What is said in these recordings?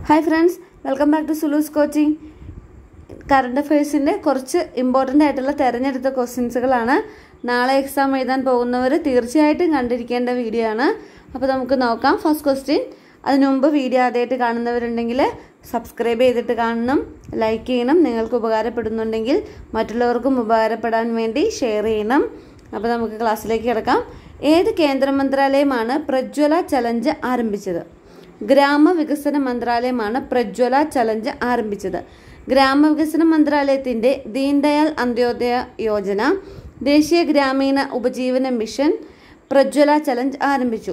hi friends welcome back to Sulu's coaching current അഫയേഴ്സിൻ്റെ കുറച്ച് important ആയിട്ടുള്ള തിരഞ്ഞെടുത്ത ക്വസ്റ്റ്യൻസുകളാണ് നാളെ എക്സാം എഴുതാൻ പോകുന്നവർ തീർച്ചയായിട്ടും കണ്ടിരിക്കേണ്ട വീഡിയോ ആണ് അപ്പോൾ നമുക്ക് നോക്കാം ഫസ്റ്റ് ക്വസ്റ്റ്യൻ അതിനു മുമ്പ് വീഡിയോ ആദ്യമായിട്ട് കാണുന്നവരുണ്ടെങ്കിൽ സബ്സ്ക്രൈബ് ചെയ്തിട്ട് കാണണം ലൈക്ക് ചെയ്യണം നിങ്ങൾക്ക് ഉപകാരപ്പെടുന്നുണ്ടെങ്കിൽ മറ്റുള്ളവർക്കും ഉപകാരപ്പെടാൻ വേണ്ടി ഷെയർ ചെയ്യണം അപ്പോൾ നമുക്ക് ക്ലാസ്സിലേക്ക് കിടക്കാം ഏത് കേന്ദ്ര മന്ത്രാലയമാണ് പ്രജ്വല ചലഞ്ച് ആരംഭിച്ചത് ഗ്രാമവികസന മന്ത്രാലയമാണ് പ്രജ്വല ചലഞ്ച് ആരംഭിച്ചത് ഗ്രാമവികസന മന്ത്രാലയത്തിന്റെ ദീൻദയാൽ അന്ത്യോദയ യോജന ദേശീയ ഗ്രാമീണ ഉപജീവന മിഷൻ പ്രജ്വല ചലഞ്ച് ആരംഭിച്ചു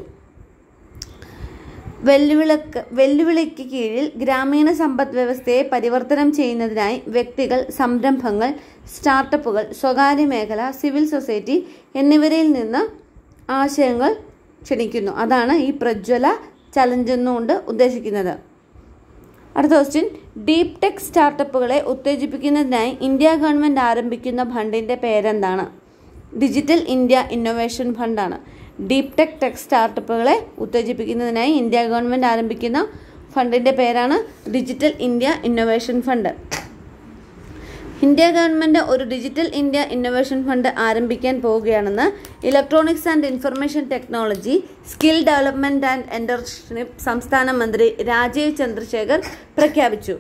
വെല്ലുവിളക്ക് വെല്ലുവിളിക്ക് കീഴിൽ ഗ്രാമീണ സമ്പദ് വ്യവസ്ഥയെ പരിവർത്തനം ചെയ്യുന്നതിനായി വ്യക്തികൾ സംരംഭങ്ങൾ സ്റ്റാർട്ടപ്പുകൾ സ്വകാര്യ മേഖല സിവിൽ സൊസൈറ്റി എന്നിവരിൽ നിന്ന് ആശയങ്ങൾ ക്ഷണിക്കുന്നു അതാണ് ഈ പ്രജ്വല ചലഞ്ച് എന്നുകൊണ്ട് ഉദ്ദേശിക്കുന്നത് അടുത്ത ക്വസ്റ്റ്യൻ ഡീപ് ടെക് സ്റ്റാർട്ടപ്പുകളെ ഉത്തേജിപ്പിക്കുന്നതിനായി ഇന്ത്യ ഗവൺമെൻറ് ആരംഭിക്കുന്ന ഫണ്ടിൻ്റെ പേരെന്താണ് ഡിജിറ്റൽ ഇന്ത്യ ഇന്നൊവേഷൻ ഫണ്ടാണ് ഡീപ് ടെക് ടെക് സ്റ്റാർട്ടപ്പുകളെ ഉത്തേജിപ്പിക്കുന്നതിനായി ഇന്ത്യ ഗവൺമെൻറ് ആരംഭിക്കുന്ന ഫണ്ടിൻ്റെ പേരാണ് digital India innovation fund India government ഒരു ഡിജിറ്റൽ ഇന്ത്യ ഇന്നൊവേഷൻ ഫണ്ട് ആരംഭിക്കാൻ പോവുകയാണെന്ന് electronics and information technology skill development and entrepreneurship സംസ്ഥാന മന്ത്രി രാജീവ് ചന്ദ്രശേഖർ പ്രഖ്യാപിച്ചു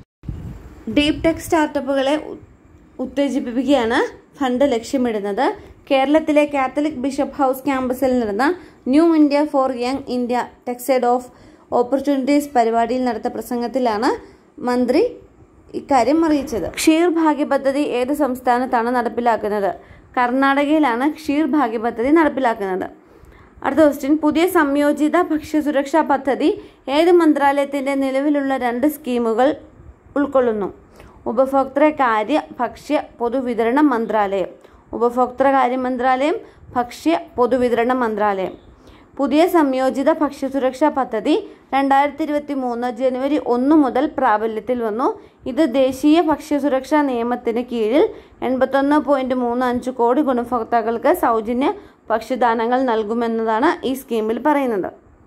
ഡീപ് ടെക് സ്റ്റാർട്ടപ്പുകളെ ഉത്തേജിപ്പിക്കുകയാണ് ഫണ്ട് ലക്ഷ്യമിടുന്നത് കേരളത്തിലെ കാത്തലിക് ബിഷപ്പ് ഹൗസ് ക്യാമ്പസിൽ നടന്ന new India for young India techade of opportunities പരിപാടിയിൽ നടത്ത പ്രസംഗത്തിലാണ് മന്ത്രി ഇക്കാര്യം അറിയിച്ചത് ക്ഷീർ ഭാഗ്യ പദ്ധതി ഏത് സംസ്ഥാനത്താണ് നടപ്പിലാക്കുന്നത് കർണാടകയിലാണ് ക്ഷീർ ഭാഗ്യ പദ്ധതി നടപ്പിലാക്കുന്നത് അടുത്ത ക്വസ്റ്റ്യൻ പുതിയ സംയോജിത ഭക്ഷ്യസുരക്ഷാ പദ്ധതി ഏത് മന്ത്രാലയത്തിന്റെ നിലവിലുള്ള രണ്ട് സ്കീമുകൾ ഉൾക്കൊള്ളുന്നു ഉപഭോക്തൃ കാര്യ ഭക്ഷ്യ പൊതുവിതരണ മന്ത്രാലയം ഉപഭോക്തൃകാര്യ മന്ത്രാലയം ഭക്ഷ്യ പൊതുവിതരണ മന്ത്രാലയം പുതിയ സംയോജിത ഭക്ഷ്യസുരക്ഷാ പദ്ധതി രണ്ടായിരത്തി ഇരുപത്തി മൂന്ന് ജനുവരി ഒന്ന് മുതൽ പ്രാബല്യത്തിൽ വന്നു ഇത് ദേശീയ ഭക്ഷ്യസുരക്ഷാ നിയമത്തിന് കീഴിൽ എൺപത്തൊന്ന് പോയിന്റ് മൂന്ന് അഞ്ച് കോടി ഗുണഭോക്താക്കൾക്ക് സൗജന്യ ഭക്ഷ്യദാനങ്ങൾ നൽകുമെന്നതാണ് ഈ സ്കീമിൽ പറയുന്നത്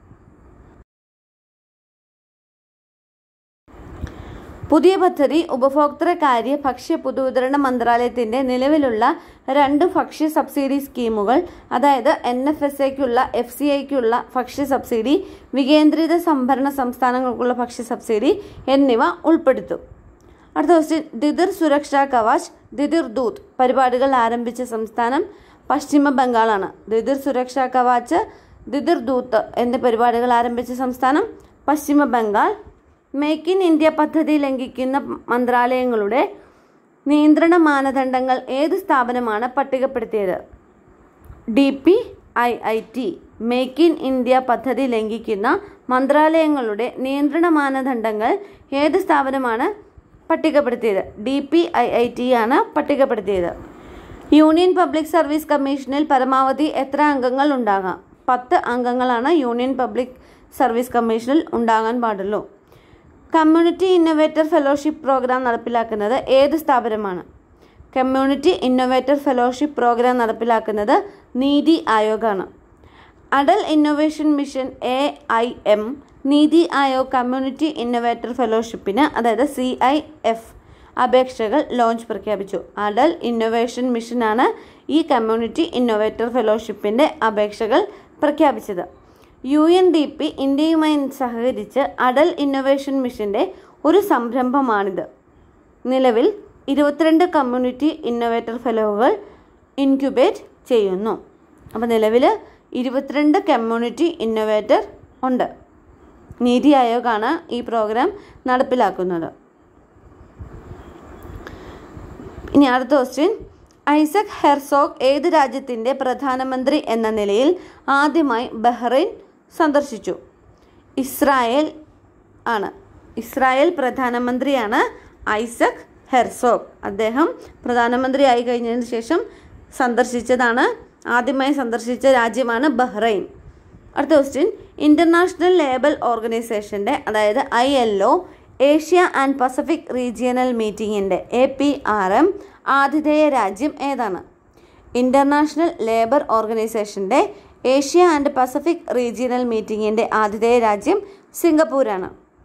പുതിയ പദ്ധതി ഉപഭോക്തൃ കാര്യ ഭക്ഷ്യ പൊതുവിതരണ മന്ത്രാലയത്തിന്റെ നിലവിലുള്ള രണ്ട് ഭക്ഷ്യ സബ്സിഡി സ്കീമുകൾ അതായത് എൻ എഫ് എസ് എക്കുള്ള എഫ് സി ഐക്കുള്ള ഭക്ഷ്യ സബ്സിഡി വികേന്ദ്രിത സംഭരണ സംസ്ഥാനങ്ങൾക്കുള്ള ഭക്ഷ്യ സബ്സിഡി എന്നിവ ഉൾപ്പെടുത്തും അടുത്ത ക്വസ്റ്റ്യൻ ദിദിർ സുരക്ഷാ കവാച്ച് ദിദിർ ദൂത് പരിപാടികൾ ആരംഭിച്ച സംസ്ഥാനം പശ്ചിമ ബംഗാളാണ് ദിദിർ സുരക്ഷാ കവാച്ച് ദിദിർ ദൂത്ത് എന്നീ പരിപാടികൾ ആരംഭിച്ച സംസ്ഥാനം പശ്ചിമ ബംഗാൾ മേക്ക് ഇൻ ഇന്ത്യ പദ്ധതി ലംഘിക്കുന്ന മന്ത്രാലയങ്ങളുടെ നിയന്ത്രണ മാനദണ്ഡങ്ങൾ ഏത് സ്ഥാപനമാണ് പട്ടികപ്പെടുത്തിയത് D P I I T make in India പദ്ധതി ലംഘിക്കുന്ന മന്ത്രാലയങ്ങളുടെ നിയന്ത്രണ മാനദണ്ഡങ്ങൾ ഏത് സ്ഥാപനമാണ് പട്ടികപ്പെടുത്തിയത് D P I I T ആണ് പട്ടികപ്പെടുത്തിയത് യൂണിയൻ പബ്ലിക് സർവീസ് കമ്മീഷനിൽ പരമാവധി എത്ര അംഗങ്ങൾ ഉണ്ടാകാം പത്ത് അംഗങ്ങളാണ് യൂണിയൻ പബ്ലിക് സർവീസ് കമ്മീഷനിൽ ഉണ്ടാകാൻ പാടുള്ളൂ കമ്മ്യൂണിറ്റി ഇന്നൊവേറ്റർ ഫെലോഷിപ്പ് പ്രോഗ്രാം നടപ്പിലാക്കുന്നത് ഏത് സ്ഥാപനമാണ് കമ്മ്യൂണിറ്റി ഇന്നൊവേറ്റർ ഫെലോഷിപ്പ് പ്രോഗ്രാം നടപ്പിലാക്കുന്നത് നീതി ആയോഗാണ് Atal innovation mission A I M NITI Aayog community innovator ഫെലോഷിപ്പിന് അതായത് സി ഐ എഫ് അപേക്ഷകൾ ലോഞ്ച് പ്രഖ്യാപിച്ചു അടൽ ഇന്നൊവേഷൻ മിഷനാണ് ഈ കമ്മ്യൂണിറ്റി ഇന്നൊവേറ്റർ ഫെലോഷിപ്പിൻ്റെ അപേക്ഷകൾ പ്രഖ്യാപിച്ചത് യു എൻ ഡി പി ഇന്ത്യയുമായി സഹകരിച്ച് അടൽ ഇന്നൊവേഷൻ മിഷന്റെ ഒരു സംരംഭമാണിത് നിലവിൽ ഇരുപത്തിരണ്ട് കമ്മ്യൂണിറ്റി ഇന്നൊവേറ്റർ ഫെലോകൾ ഇൻക്യുബേറ്റ് ചെയ്യുന്നു അപ്പോൾ നിലവിൽ ഇരുപത്തിരണ്ട് കമ്മ്യൂണിറ്റി ഇന്നൊവേറ്റർ ഉണ്ട് നീതി ആയോഗാണ് ഈ പ്രോഗ്രാം നടപ്പിലാക്കുന്നത് ഇനി അടുത്ത ക്വസ്റ്റ്യൻ ഐസക് ഹെർസോഗ് ഏത് രാജ്യത്തിൻ്റെ പ്രധാനമന്ത്രി എന്ന നിലയിൽ ആദ്യമായി ബഹ്റൈൻ സന്ദർശിച്ചു ഇസ്രായേൽ ആണ് ഇസ്രായേൽ പ്രധാനമന്ത്രിയാണ് ഐസക് ഹെർസോഗ് അദ്ദേഹം പ്രധാനമന്ത്രിയായി കഴിഞ്ഞതിന് ശേഷം സന്ദർശിച്ചതാണ് ആദ്യമായി സന്ദർശിച്ച രാജ്യമാണ് ബഹ്റൈൻ അടുത്ത ക്വസ്റ്റ്യൻ ഇൻ്റർനാഷണൽ ലേബൽ ഓർഗനൈസേഷൻ്റെ അതായത് I L O Asia and Pacific regional മീറ്റിംഗിൻ്റെ എ പി ആർ എം ആതിഥേയ രാജ്യം ഏതാണ് ഇൻ്റർനാഷണൽ ലേബർ ഓർഗനൈസേഷൻ്റെ ഏഷ്യ ആൻഡ് പസഫിക് റീജിയണൽ മീറ്റിംഗിൻ്റെ ആതിഥേയ രാജ്യം സിംഗപ്പൂരാണ്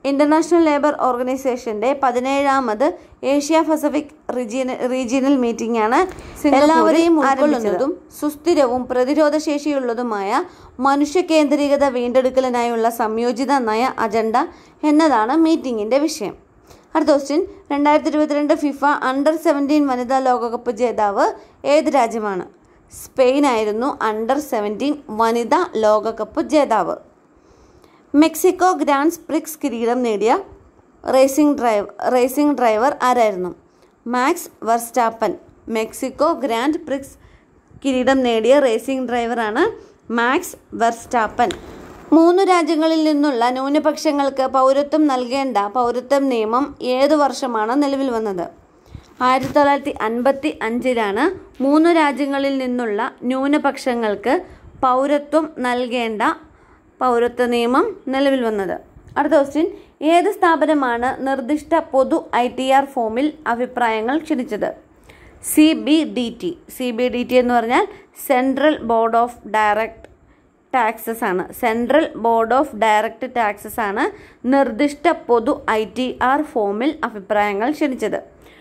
ഇന്റർനാഷണൽ ലേബർ ഓർഗനൈസേഷന്റെ പതിനേഴാമത് Asia Pacific regional regional meeting ആണ് എല്ലാവരെയും ഉൾക്കൊള്ളുന്നതും സുസ്ഥിരവും പ്രതിരോധശേഷിയുള്ളതുമായ മനുഷ്യ കേന്ദ്രീകൃത വീണ്ടെടുക്കലിനായുള്ള സംയോജിത നയ അജണ്ട എന്നതാണ് മീറ്റിംഗിന്റെ വിഷയം അടുത്ത ക്വസ്റ്റ്യൻ രണ്ടായിരത്തി ഇരുപത്തിരണ്ട് ഫിഫ അണ്ടർ സെവൻറ്റീൻ വനിതാ ലോകകപ്പ് ജേതാവ് ഏത് രാജ്യമാണ് സ്പെയിൻ ആയിരുന്നു അണ്ടർ സെവൻറ്റീൻ വനിതാ ലോകകപ്പ് ജേതാവ് മെക്സിക്കോ ഗ്രാൻഡ് പ്രിക്സ് കിരീടം നേടിയ റേസിംഗ് ഡ്രൈവ് റേസിംഗ് ഡ്രൈവർ ആരായിരുന്നു Max Verstappen Mexico grand prix കിരീടം നേടിയ റേസിംഗ് ഡ്രൈവറാണ് മാക്സ് വെർസ്റ്റാപ്പൻ മൂന്ന് രാജ്യങ്ങളിൽ നിന്നുള്ള ന്യൂനപക്ഷങ്ങൾക്ക് പൗരത്വം നൽകേണ്ട പൗരത്വം നിയമം ഏതു വർഷമാണ് നിലവിൽ വന്നത് ആയിരത്തി തൊള്ളായിരത്തി അൻപത്തി അഞ്ചിലാണ് മൂന്ന് രാജ്യങ്ങളിൽ നിന്നുള്ള ന്യൂനപക്ഷങ്ങൾക്ക് പൗരത്വം നൽകേണ്ട പൗരത്വ നിയമം നിലവിൽ വന്നത് അടുത്ത ക്വസ്റ്റ്യൻ ഏത് സ്ഥാപനമാണ് നിർദ്ദിഷ്ട പൊതു ഐ ടി ആർ ഫോമിൽ അഭിപ്രായങ്ങൾ ക്ഷണിച്ചത് C B D T C B D T എന്ന് പറഞ്ഞാൽ central board of direct taxes ആണ് central board of direct taxes ആണ് നിർദ്ദിഷ്ട പൊതു ഐ ടി ആർ ഫോമിൽ അഭിപ്രായങ്ങൾ ക്ഷണിച്ചത്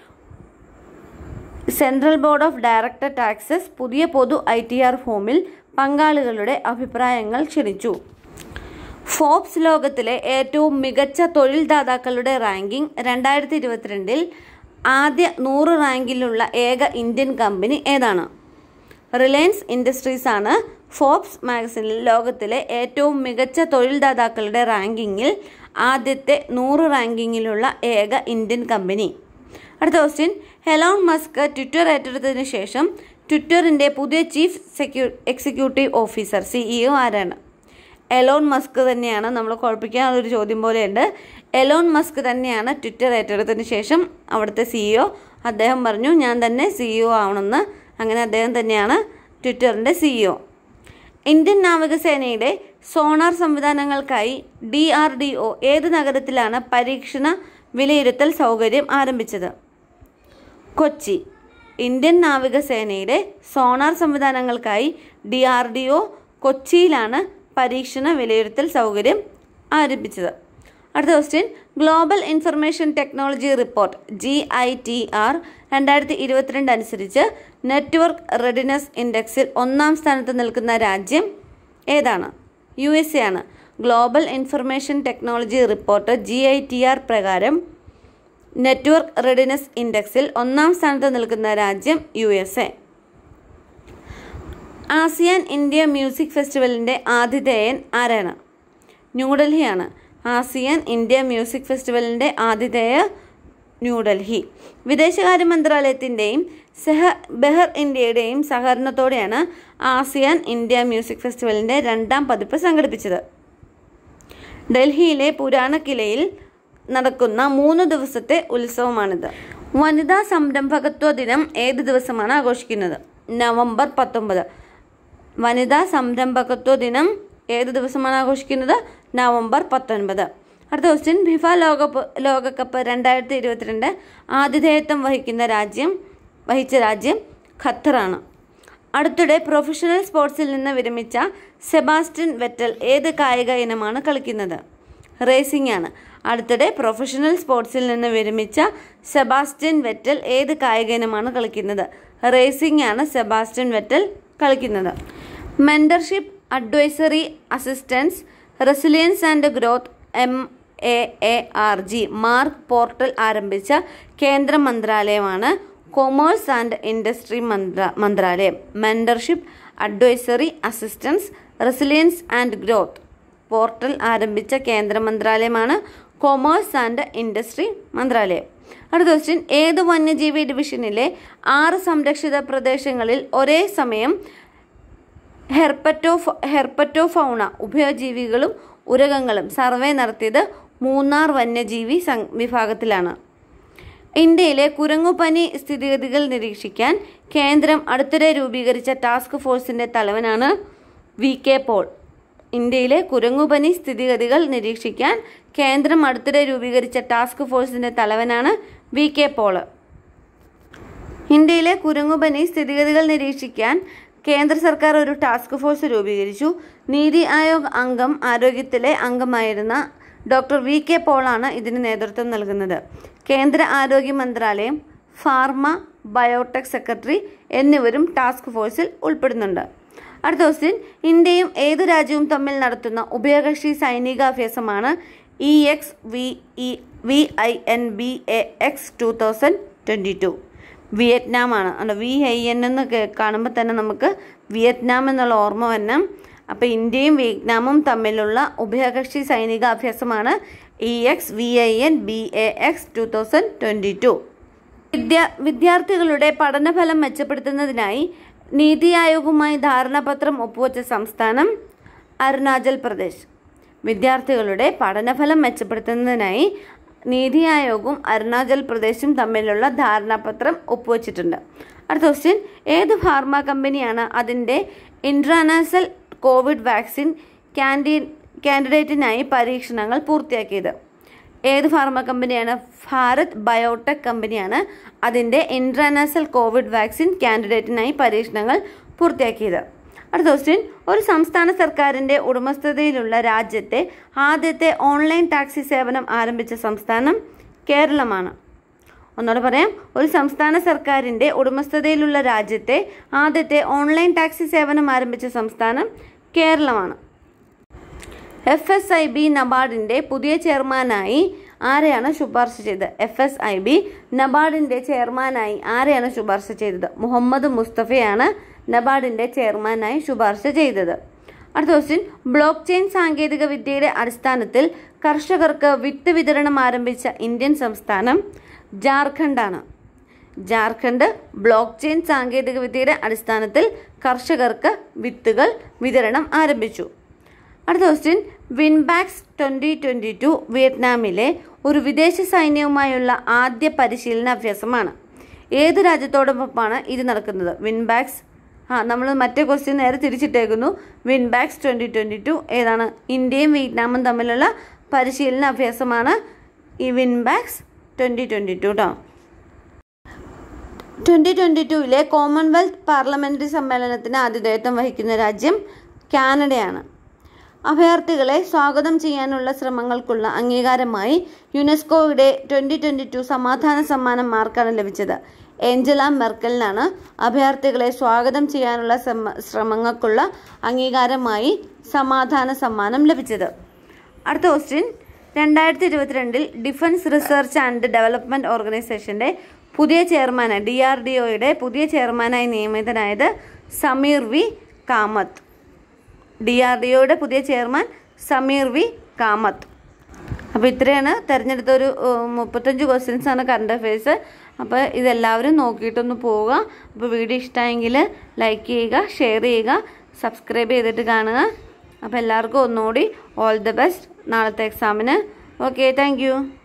central board of director taxes പുതിയ പൊതു ഐ ടി ആർ ഫോമിൽ പങ്കാളികളുടെ അഭിപ്രായങ്ങൾ ക്ഷണിച്ചു ഫോബ്സ് ലോകത്തിലെ ഏറ്റവും മികച്ച തൊഴിൽദാതാക്കളുടെ റാങ്കിംഗ് രണ്ടായിരത്തി ഇരുപത്തിരണ്ടിൽ ആദ്യ നൂറ് റാങ്കിലുള്ള ഏക ഇന്ത്യൻ കമ്പനി ഏതാണ് റിലയൻസ് ഇൻഡസ്ട്രീസ് ആണ് ഫോബ്സ് മാഗസിനിൽ ലോകത്തിലെ ഏറ്റവും മികച്ച തൊഴിൽദാതാക്കളുടെ റാങ്കിങ്ങിൽ ആദ്യത്തെ നൂറ് റാങ്കിങ്ങിലുള്ള ഏക ഇന്ത്യൻ കമ്പനി അടുത്ത ക്വസ്റ്റ്യൻ ഹെലോൺ മസ്ക് ട്വിറ്റർ ഏറ്റെടുത്തതിനു ശേഷം ട്വിറ്ററിൻ്റെ പുതിയ ചീഫ് സെക്യൂ എക്സിക്യൂട്ടീവ് ഓഫീസർ സിഇഒ ആരാണ് എലോൺ മസ്ക് തന്നെയാണ് നമ്മൾ കുഴപ്പിക്കാൻ ഒരു ചോദ്യം പോലെയുണ്ട് എലോൺ മസ്ക് തന്നെയാണ് ട്വിറ്റർ ഏറ്റെടുത്തതിന് ശേഷം അവിടുത്തെ സിഇഒ അദ്ദേഹം പറഞ്ഞു ഞാൻ തന്നെ സിഇഒ ആവണമെന്ന് അങ്ങനെ അദ്ദേഹം തന്നെയാണ് ട്വിറ്ററിൻ്റെ സിഇഒ ഇന്ത്യൻ നാവികസേനയുടെ സോണാർ സംവിധാനങ്ങൾക്കായി ഡി ആർ ഡി ഒ ഏത് നഗരത്തിലാണ് പരീക്ഷണ വിലയിരുത്തൽ സൗകര്യം ആരംഭിച്ചത് കൊച്ചി ഇന്ത്യൻ നാവികസേനയുടെ സോണാർ സംവിധാനങ്ങൾക്കായി ഡി ആർ ഡി ഒ കൊച്ചിയിലാണ് പരീക്ഷണ വിലയിരുത്തൽ സൗകര്യം ആരംഭിച്ചത് അടുത്ത question global information technology report G I T R രണ്ടായിരത്തി ഇരുപത്തിരണ്ട് അനുസരിച്ച് നെറ്റ്വർക്ക് റെഡിനെസ് ഇൻഡെക്സിൽ ഒന്നാം സ്ഥാനത്ത് നിൽക്കുന്ന രാജ്യം ഏതാണ് യു എസ് എ ആണ് global information technology report G I T R പ്രകാരം നെറ്റ്വർക്ക് റെഡിനെസ് ഇൻഡെക്സിൽ ഒന്നാം സ്ഥാനത്ത് നിൽക്കുന്ന രാജ്യം U S A ASEAN India music ഫെസ്റ്റിവലിൻ്റെ ആതിഥേയൻ ആരാണ് ന്യൂഡൽഹിയാണ് ആസിയാൻ ഇന്ത്യ മ്യൂസിക് ഫെസ്റ്റിവലിൻ്റെ ആതിഥേയ ന്യൂഡൽഹി വിദേശകാര്യ മന്ത്രാലയത്തിൻ്റെയും സെഹ ബെഹർ ഇന്ത്യയുടെയും സഹകരണത്തോടെയാണ് ആസിയാൻ ഇന്ത്യ മ്യൂസിക് ഫെസ്റ്റിവലിൻ്റെ രണ്ടാം പതിപ്പ് സംഘടിപ്പിച്ചത് ഡൽഹിയിലെ പുരാണ കിലയിൽ നടക്കുന്ന മൂന്ന് ദിവസത്തെ ഉത്സവമാണിത് വനിതാ സംരംഭകത്വ ദിനം ഏത് ദിവസമാണ് ആഘോഷിക്കുന്നത് നവംബർ പത്തൊമ്പത് വനിതാ സംരംഭകത്വ ദിനം ഏത് ദിവസമാണ് ആഘോഷിക്കുന്നത് നവംബർ പത്തൊൻപത് അടുത്ത ക്വസ്റ്റ്യൻ ഫിഫ ലോകകപ്പ് ലോകകപ്പ് രണ്ടായിരത്തി ഇരുപത്തിരണ്ട് ആതിഥേയത്വം വഹിക്കുന്ന രാജ്യം വഹിച്ച രാജ്യം ഖത്തറാണ് അടുത്തിടെ പ്രൊഫഷണൽ സ്പോർട്സിൽ നിന്ന് വിരമിച്ച സെബാസ്റ്റ്യൻ വെറ്റൽ ഏത് കായിക ഇനമാണ് കളിക്കുന്നത് റേസിംഗ് ആണ് അടുത്തിടെ പ്രൊഫഷണൽ സ്പോർട്സിൽ നിന്ന് വിരമിച്ച സെബാസ്റ്റ്യൻ വെറ്റൽ ഏത് കായിക ഇനമാണ് കളിക്കുന്നത് റേസിംഗ് ആണ് സെബാസ്റ്റ്യൻ വെറ്റൽ കളിക്കുന്നത് mentorship advisory assistance resilience and growth M A A R G MAARG portal ആരംഭിച്ച കേന്ദ്ര മന്ത്രാലയമാണ് കൊമേഴ്സ് ആൻഡ് ഇൻഡസ്ട്രി മന്ത്ര മന്ത്രാലയം mentorship advisory assistance resilience and growth portal ആരംഭിച്ച കേന്ദ്ര മന്ത്രാലയമാണ് കൊമേഴ്സ് ആൻഡ് ഇൻഡസ്ട്രി മന്ത്രാലയം അടുത്ത ക്വസ്റ്റ്യൻ ഏത് വന്യജീവി ഡിവിഷനിലെ ആറ് സംരക്ഷിത പ്രദേശങ്ങളിൽ ഒരേ സമയം ഹെർപ്പറ്റോ ഹെർപ്പറ്റോഫൗണ ഉഭയജീവികളും ഉരകങ്ങളും സർവേ നടത്തിയത് മൂന്നാർ വന്യജീവി സം വിഭാഗത്തിലാണ് ഇന്ത്യയിലെ കുരങ്ങുപനി സ്ഥിതിഗതികൾ നിരീക്ഷിക്കാൻ കേന്ദ്രം അടുത്തിടെ രൂപീകരിച്ച ടാസ്ക് ഫോഴ്സിന്റെ തലവനാണ് വി കെ പോൾ ഇന്ത്യയിലെ കുരങ്ങുപനി സ്ഥിതിഗതികൾ നിരീക്ഷിക്കാൻ കേന്ദ്രം അടുത്തിടെ രൂപീകരിച്ച ടാസ്ക് ഫോഴ്സിന്റെ തലവനാണ് വി കെ പോള് ഇന്ത്യയിലെ കുരങ്ങുപനി സ്ഥിതിഗതികൾ നിരീക്ഷിക്കാൻ കേന്ദ്ര സർക്കാർ ഒരു ടാസ്ക് ഫോഴ്സ് രൂപീകരിച്ചു നീതി ആയോഗ് അംഗം ആരോഗ്യത്തിലെ അംഗമായിരുന്ന ഡോക്ടർ വി കെ പോളാണ് ഇതിന് നേതൃത്വം നൽകുന്നത് കേന്ദ്ര ആരോഗ്യ മന്ത്രാലയം ഫാർമ ബയോടെക് സെക്രട്ടറി എന്നിവരും ടാസ്ക് ഫോഴ്സിൽ ഉൾപ്പെടുന്നുണ്ട് അടുത്ത ക്വസ്റ്റ്യൻ ഇന്ത്യയും ഏതു രാജ്യവും തമ്മിൽ നടത്തുന്ന ഉഭയകക്ഷി സൈനികാഭ്യാസമാണ് E X V E V I N B A X two thousand twenty two വിയറ്റ്നാമാണ് അല്ല വി ഐ എൻ എന്ന് കാണുമ്പോൾ തന്നെ നമുക്ക് വിയറ്റ്നാം എന്നുള്ള ഓർമ്മ വരണം അപ്പോൾ ഇന്ത്യയും വിയറ്റ്നാമും തമ്മിലുള്ള ഉഭയകക്ഷി സൈനികാഭ്യാസമാണ് E X V I N B A X two thousand twenty two വിദ്യാ വിദ്യാർത്ഥികളുടെ പഠനഫലം മെച്ചപ്പെടുത്തുന്നതിനായി നീതി ആയോഗുമായി ധാരണാപത്രം ഒപ്പുവച്ച സംസ്ഥാനം അരുണാചൽ പ്രദേശ് വിദ്യാർത്ഥികളുടെ പഠനഫലം മെച്ചപ്പെടുത്തുന്നതിനായി നീതി ആയോഗും അരുണാചൽ പ്രദേശും തമ്മിലുള്ള ധാരണാപത്രം ഒപ്പുവച്ചിട്ടുണ്ട് അടുത്ത ക്വസ്റ്റ്യൻ ഏത് ഫാർമ കമ്പനിയാണ് അതിൻ്റെ ഇൻട്രാനാസൽ കോവിഡ് വാക്സിൻ കാൻഡി കാൻഡിഡേറ്റിനായി പരീക്ഷണങ്ങൾ പൂർത്തിയാക്കിയത് ഏത് ഫാർമ കമ്പനിയാണ് ഭാരത് ബയോടെക് കമ്പനിയാണ് അതിൻ്റെ ഇൻട്രാനാസൽ കോവിഡ് വാക്സിൻ കാൻഡിഡേറ്റിനായി പരീക്ഷണങ്ങൾ പൂർത്തിയാക്കിയത് അടുത്ത ക്വസ്റ്റ്യൻ ഒരു സംസ്ഥാന സർക്കാരിൻ്റെ ഉടമസ്ഥതയിലുള്ള രാജ്യത്തെ ആദ്യത്തെ ഓൺലൈൻ ടാക്സി സേവനം ആരംഭിച്ച സംസ്ഥാനം കേരളമാണ് ഒന്നുകൂടെ പറയാം ഒരു സംസ്ഥാന സർക്കാരിൻ്റെ ഉടമസ്ഥതയിലുള്ള രാജ്യത്തെ ആദ്യത്തെ ഓൺലൈൻ ടാക്സി സേവനം ആരംഭിച്ച സംസ്ഥാനം കേരളമാണ് എഫ് എസ് ഐ ബി നബാർഡിൻ്റെ പുതിയ ചെയർമാനായി ആരെയാണ് ശുപാർശ ചെയ്തത് എഫ് എസ് ഐ ബി നബാർഡിൻ്റെ ചെയർമാനായി ആരെയാണ് ശുപാർശ ചെയ്തത് മുഹമ്മദ് മുസ്തഫയാണ് നബാർഡിൻ്റെ ചെയർമാനായി ശുപാർശ ചെയ്തത് അടുത്ത ക്വസ്റ്റ്യൻ ബ്ലോക്ക് ചെയിൻ സാങ്കേതിക വിദ്യയുടെ അടിസ്ഥാനത്തിൽ കർഷകർക്ക് വിത്ത് വിതരണം ആരംഭിച്ച ഇന്ത്യൻ സംസ്ഥാനം ജാർഖണ്ഡാണ് ജാർഖണ്ഡ് ബ്ലോക്ക് ചെയിൻ സാങ്കേതിക വിദ്യയുടെ അടിസ്ഥാനത്തിൽ കർഷകർക്ക് വിത്തുകൾ വിതരണം ആരംഭിച്ചു അടുത്ത question VINBAX twenty twenty two വിയറ്റ്നാമിലെ ഒരു വിദേശ സൈന്യവുമായുള്ള ആദ്യ പരിശീലന അഭ്യാസമാണ് ഏത് രാജ്യത്തോടൊപ്പമാണ് ഇത് നടക്കുന്നത് വിൻബാക്സ് ആ നമ്മൾ മറ്റേ ക്വസ്റ്റ്യൻ നേരെ തിരിച്ചിട്ടേക്കുന്നു വിൻബാക്സ് ട്വൻ്റി ട്വൻ്റി ടു ഏതാണ് ഇന്ത്യയും വിയറ്റ്നാമും തമ്മിലുള്ള പരിശീലന അഭ്യാസമാണ് ഈ വിൻബാക്സ് ട്വൻ്റി ട്വൻ്റി ടു കേട്ടോ ട്വൻ്റി ട്വൻ്റി ടുവിലെ കോമൺവെൽത്ത് പാർലമെൻ്ററി സമ്മേളനത്തിന് ആതിഥേയത്വം വഹിക്കുന്ന രാജ്യം കാനഡയാണ് അഭയാർത്ഥികളെ സ്വാഗതം ചെയ്യാനുള്ള ശ്രമങ്ങൾക്കുള്ള അംഗീകാരമായി യുനെസ്കോയുടെ ട്വൻ്റി ട്വൻ്റി ടു സമാധാന സമ്മാനം മാർക്കാണ് ലഭിച്ചത് ഏഞ്ചല മെർക്കലിനാണ് അഭയാർത്ഥികളെ സ്വാഗതം ചെയ്യാനുള്ള ശ്രമങ്ങൾക്കുള്ള അംഗീകാരമായി സമാധാന സമ്മാനം ലഭിച്ചത് അടുത്ത ക്വസ്റ്റ്യൻ രണ്ടായിരത്തി ഇരുപത്തിരണ്ടിൽ ഡിഫൻസ് റിസർച്ച് ആൻഡ് ഡെവലപ്മെൻറ്റ് ഓർഗനൈസേഷൻ്റെ പുതിയ ചെയർമാനായി ഡി ആർ ഡി ഒയുടെ പുതിയ ചെയർമാനായി നിയമിതനായത് Sameer V Kamath D R D ഒയുടെ പുതിയ ചെയർമാൻ സമീർ വി കാമത്ത് അപ്പോൾ ഇത്രയാണ് തിരഞ്ഞെടുത്ത ഒരു മുപ്പത്തഞ്ച് ക്വസ്റ്റ്യൻസ് ആണ് കറണ്ട് അഫയേഴ്സ് അപ്പോൾ ഇതെല്ലാവരും നോക്കിയിട്ടൊന്ന് പോവുക അപ്പോൾ വീഡിയോ ഇഷ്ടമായെങ്കിൽ ലൈക്ക് ചെയ്യുക ഷെയർ ചെയ്യുക സബ്സ്ക്രൈബ് ചെയ്തിട്ട് കാണുക അപ്പോൾ എല്ലാവർക്കും ഒന്നുകൂടി ഓൾ ദി ബെസ്റ്റ് നാളത്തെ എക്സാമിന് ഓക്കെ താങ്ക്